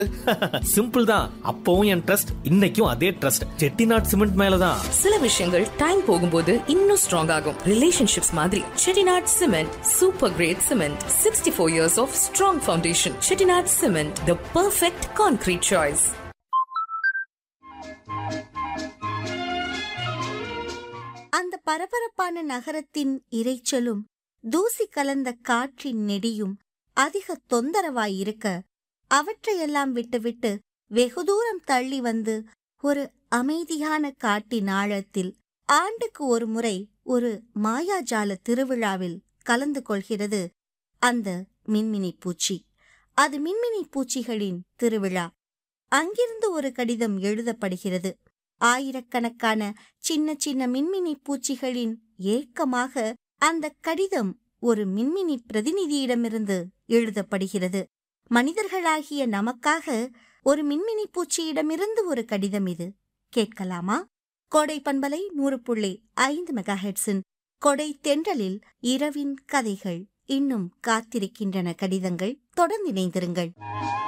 simple தான் அப்பவும் என் trust இன்னைக்கும் அதே ட்ரஸ்ட் செட்டிநாட் சிமெண்ட் மேலதான் சில விஷயங்கள் டைம் போகும்போது இன்னும் ஸ்ட்ராங் ஆகும் ரிலேஷன்ஷிப்ஸ் மாதிரி Chettinad cement super grade cement sixty four years of strong foundation Chettinad cement the perfect concrete choice அந்த பரபரப்பான நகரத்தின் இரைச்சலும் தூசி கலந்த காற்றின் நெடியும் அதிக தொந்தரவாயிருக்க அவற்றையெல்லாம் விட்டுவிட்டு வெகு தூரம் தள்ளி வந்து ஒரு அமைதியான காட்டின் ஆழத்தில் ஆண்டுக்கு ஒரு முறை ஒரு மாயாஜால திருவிழாவில் கலந்து கொள்கிறது அந்த மின்மினி பூச்சி அது மின்மினி பூச்சிகளின் திருவிழா அங்கிருந்து ஒரு கடிதம் எழுதப்படுகிறது ஆயிரக்கணக்கான சின்ன சின்ன மின்மினி பூச்சிகளின் ஏக்கமாக அந்த கடிதம் ஒரு மின்மினி பிரதிநிதியிடமிருந்து எழுதப்படுகிறது மனிதர்களாகிய நமக்காக ஒரு மின்மினி பூச்சியிடமிருந்து ஒரு கடிதம் இது கேட்கலாமா கோடை பண்பலை நூறு புள்ளி ஐந்து மெகாஹெட்ஸின் கொடை தென்றலில் இரவின் கதைகள் இன்னும் காத்திருக்கின்றன கடிதங்கள் தொடர்ந்து இணைந்திருங்கள்